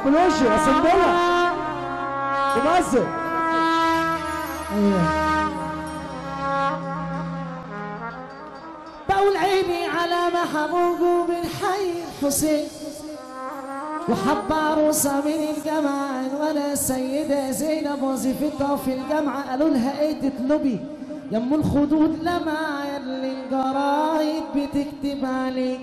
بلوشي يا سنبلة بمصر بقول عيني على محبوبه من حي الحسين وحب عروسة من الجامعة ولا السيدة زينب وظيفتها في الجامعة قالوا لها ايه تطلبي يا ام الخدود لمع اللي الجرايد بتكتب عليك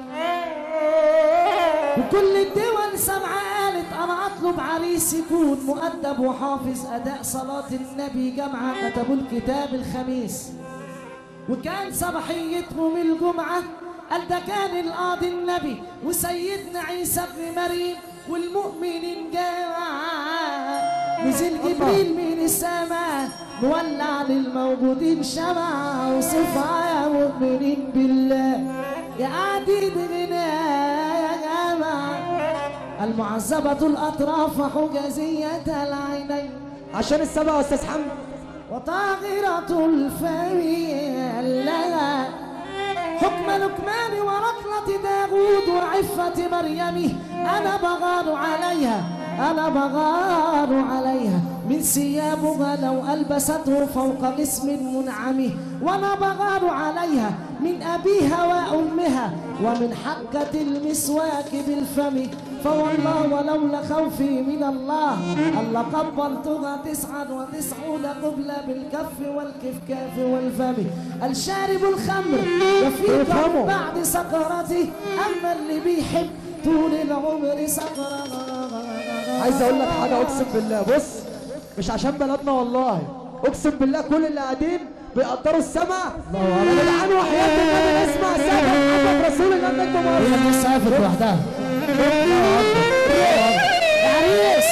وكل الدول سمعة قالت انا اطلب عريس يكون مؤدب وحافظ اداء صلاة النبي جامعة كتبوا الكتاب الخميس وكان صباحيتهم الجمعة قال ده كان القاضي النبي وسيدنا عيسى ابن مريم والمؤمنين جماعة نزل جبريل من السماء مولع للموجودين شمعة وصفها يا مؤمنين بالله يا قاعدين هنا يا جماعة المعذبة الأطراف حجازية العينين عشان السبع يا استاذ حمد وطاغرة الفم لها حكم لقمان ورقلة داود وعفة مريم أنا بغار عليها أنا بغار عليها من ثيابها لو ألبسته فوق جسم منعم وأنا بغار عليها من أبيها وأمها ومن حقة المسواك بالفم فوالله ولولا خوفي من الله ألا قبلتها تسعا وتسعون قبلة بالكف والكفكاف والفم الشارب الخمر يفيق افهموا. بعد سكرته أما اللي بيحب طول العمر سكرة عايز اقول لك حاجه اقسم بالله بص مش عشان بلدنا والله اقسم بالله كل اللي قاعدين بيقدروا السمع يا جدعان وحياه النبي نسمع سمع محمد رسول الله نجم مصر هي دي سافرت لوحدها عريس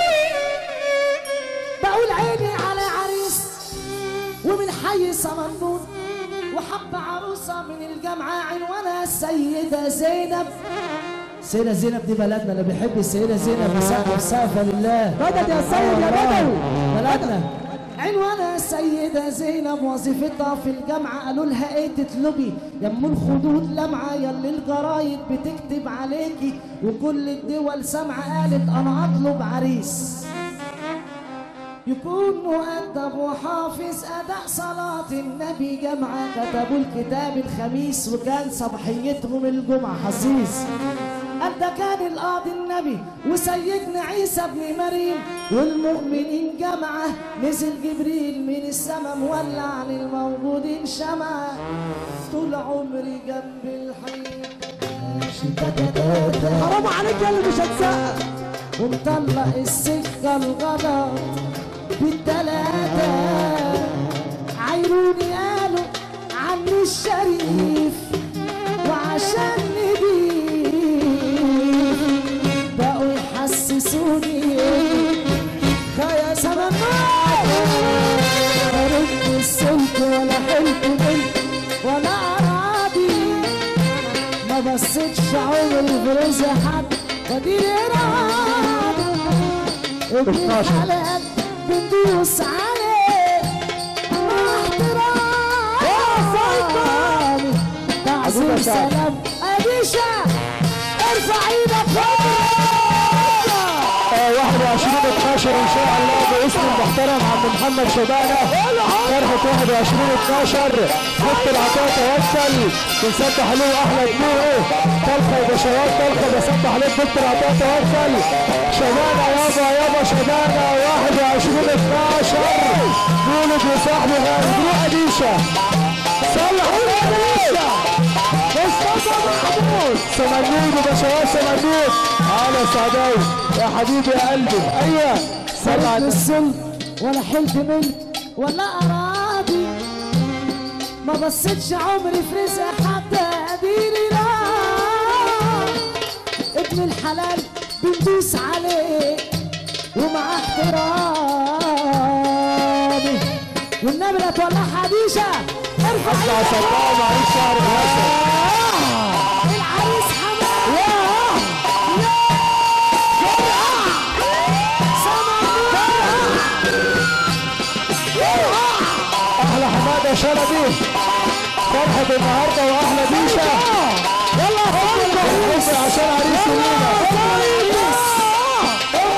بقول عيني على عريس ومن حي صمنون وحب عروسة من الجامعة عنوانها السيدة زينب سيدة زينب دي بلدنا اللي بيحب السيدة زينب يسقف سقفة لله مدد يا سيد يا بدوي بلدنا عنوانها السيدة زينب وظيفتها في الجامعة قالوا لها ايه تطلبي يا ام الخدود لمعة يلي الجرايد بتكتب عليكي وكل الدول سامعة قالت انا اطلب عريس يكون مؤدب وحافظ أداء صلاة النبي جمعة كتبوا الكتاب الخميس وكان صباحيتهم الجمعة حسيس قال ده كان القاضي النبي وسيدنا عيسى ابن مريم والمؤمنين جمعة نزل جبريل من السماء مولع للموجودين شمعة طول عمري جنب الحي حرام عليك يا اللي مش هتسقف ومطلق السكة الغدر بالتلاتة عيروني قالوا عني الشريف وعشان نضيف بقوا يحسسوني خيا سمك رد السلك ولا حلت بنت ولا أراضي ما بصيتش عمري في رزق حد ودي إرادة ابن الحلال بندوس عليه مع احترامي تعظيم سلام أديشة ارفع ايدك فوق 21 12 ان شاء الله باسم المحترم عبد محمد شبانه فرحه 21 12 دكتور عطاء توكل بنسبح له احلى جمهور طلقه يا باشوات طلقه بسبح عليك دكتور عطاء توكل شبانه يابا يابا شبانه 21 12 مولد وصاحبي غالي روح اديشه صلح اديشه مصطفى محمود سمنود وبشوات سمنود على سعداوي يا حبيبي يا قلبي ايوه صل فرد على السلم ولا حلت ملك ولا أراضي ما بصيتش عمري في رزق حد أديني لا ابن الحلال بندوس عليه ومع احترامي والنبي لا تولع حديشة ارفع اطلع ايدك صدام عين شعر الاسد العريس حمام احلى حماده شلبي فرحه النهارده واحلى بيشه يلا عشان عريس لينا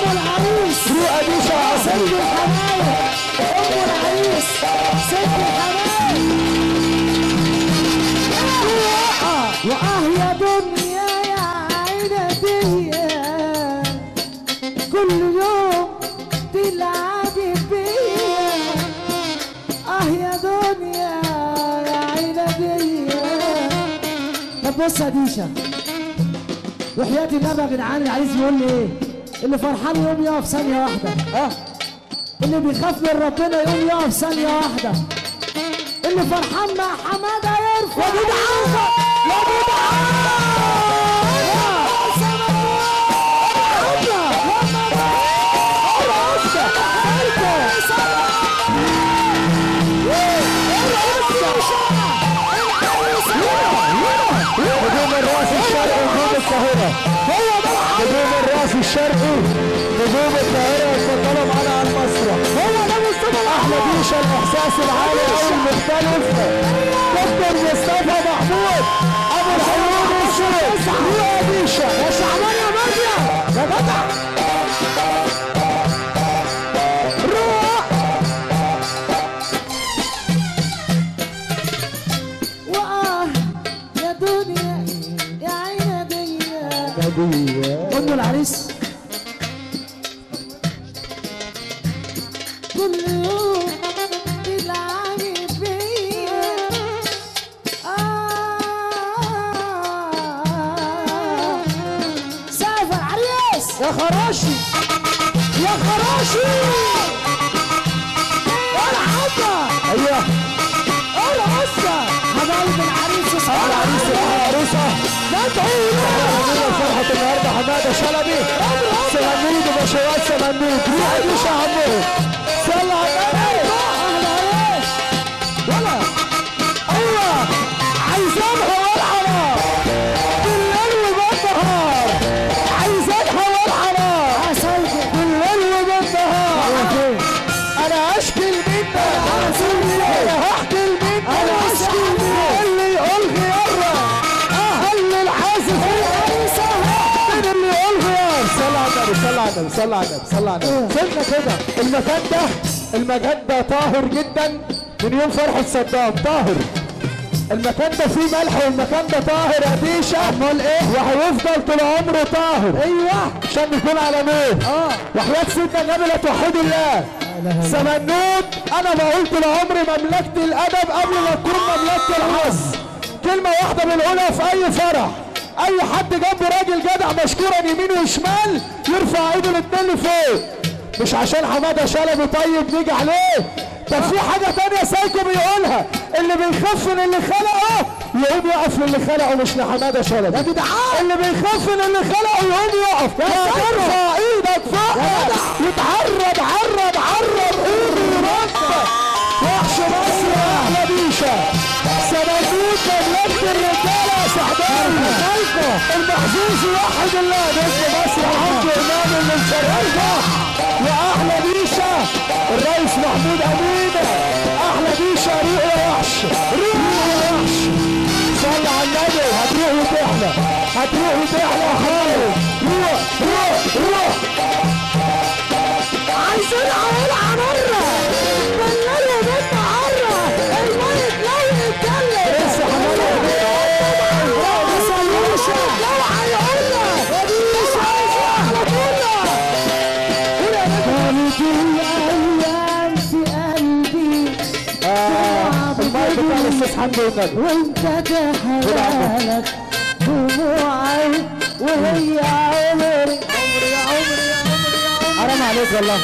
بص يا ديشا وحياة النبي يا جدعان العريس بيقول لي ايه؟ اللي فرحان يقوم يقف ثانية واحدة اه اللي بيخاف من ربنا يقوم يقف ثانية واحدة اللي فرحان مع حمادة يرفع يا جدعان يا نجوم الراس الشرقي نجوم القاهرة هو ده نجوم الراس الشرقي نجوم القاهرة اتفضلوا معانا على المسرح هو ده مصطفى أحلى ديشة الإحساس العالي أو المختلف دكتور مصطفى محمود أبو الحلول الشيخ يا ديشة يا شعبان يا مريم يا جدع روح وآه يا دنيا يا عين دنيا نبيه قلنا العريس كل يوم تلعبي فيا آه سافر عريس يا خراشي يا خراشي العبة أيوه العصة حبايب العريس على عريس العروسة ندعو فرحة النهارده حمادة شلبي سمنود وبشوات سمنود روح يا ديشة عمو صلى على النبي ولا ايوه عايزينها والحرام بالليل وبالنهار عايزينها والحرام بالليل وبالنهار انا اشكي لمين انا هحكي لمين انا اشكي لمين اللي يقول غيره اهل الحاسس مين اللي يقول غيار صلى على النبي صلى على النبي صلى على النبي صلى على النبي سيبنا كده المكان ده المكان ده طاهر جدا من يوم فرحة صدام طاهر المكان ده فيه ملح والمكان ده طاهر يا ديشة امال ايه وهيفضل طول عمره طاهر ايوه عشان نكون على نور اه وحياة سيدنا النبي لا توحدوا الله سمنود انا بقول طول عمري مملكة الادب قبل ما تكون مملكة الحظ كلمة واحدة بنقولها في اي فرح اي حد جنبه راجل جدع مشكورا يمين وشمال يرفع ايده الاتنين لفوق مش عشان حماده شلبي طيب نيجي عليه طب في حاجة تانية سايكو بيقولها اللي بيخاف من اللي خلقه يقوم يقف للي خلقه مش لحماده شلبي يا جدعان اللي بيخاف من اللي خلقه يقوم يقف يا ترفع ايدك فوق يتعرض عرض عرض ايده ربك وحش مصر يا احلى بيشه سبابوت مملكة الرجالة يا صاحبي المحظوظ يوحد الله نجم مصر الحمد امام اللي مشرفنا واحلى بيشه الرئيس محمود امين احلى بيشه روح يا وحش روح يا وحش صلي على النبي هتروح وتحلى هتروح وتحلى يا خالد روح روح روح عايزين اقولها مرة بالليل وبالنهار الميت لو يتكلم لسه حمالة ما صلوش لو هيقولنا مش عايزين على طولنا كانت الايام في قلبي المايك بتاع الاستاذ حمدي والنبي وانت تحلالك دموعي وهي عمري عمري عمري عمري حرام عليك والله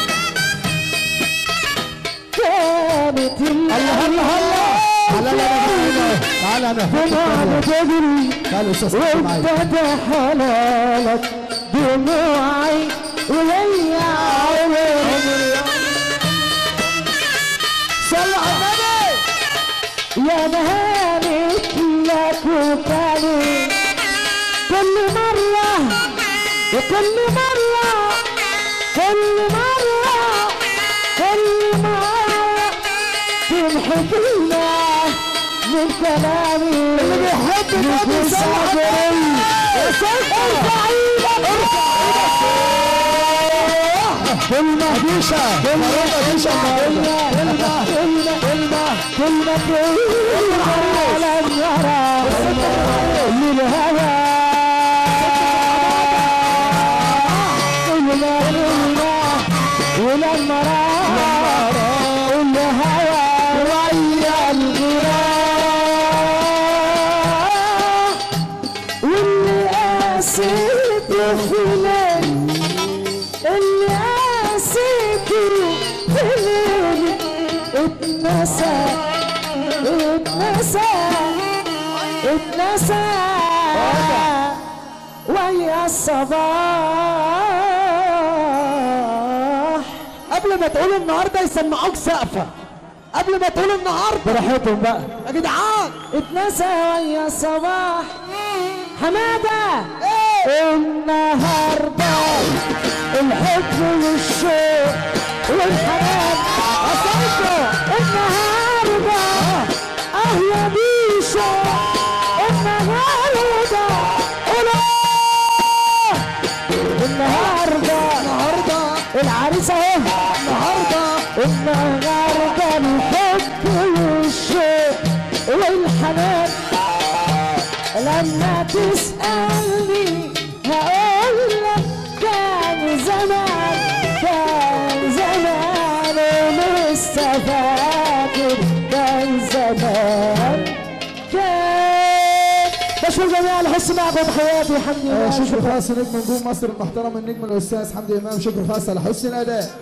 كانت الله الله الله تعالى انا تعالى انا دموع بتجري تعالى استاذ وانت تحلالك دموعي وهي عمري صلى على النبي يا نهانك لك وكاني كل مرة وكل مرة كل مرة كل مرة تمحك لنا من كلامي اللي بيحب النبي صبري ارفع ايدك كلمة ديشة كلمة ديشة كلمة كلمة كلمة كلمة كلمة كلمة على النار للهوى كلمة كلمة ولما راح الهوى ويا الغرام في ليل اللي قاسيته في ليل اتنسى اتنسى اتنسى ويا الصباح قبل ما تقول النهارده يسمعوك سقفه قبل ما تقول النهارده براحتهم بقى يا جدعان اتنسى ويا الصباح حمادة النهاردة الحب والشوق والحنان أصلكوا النهاردة أهلا بيشو النهاردة أولى النهاردة النهارده العريس اهو النهارده النهارده الحب والشوق والحنان لما تسألني هقول لك كان زمان كان زمان ولسه فاكر كان زمان كان بشكر جميع الحس معكم تحياتي الحمد لله شكر خاص نجم نجوم مصر المحترم النجم الاستاذ حمدي امام شكر خاص على حسن الاداء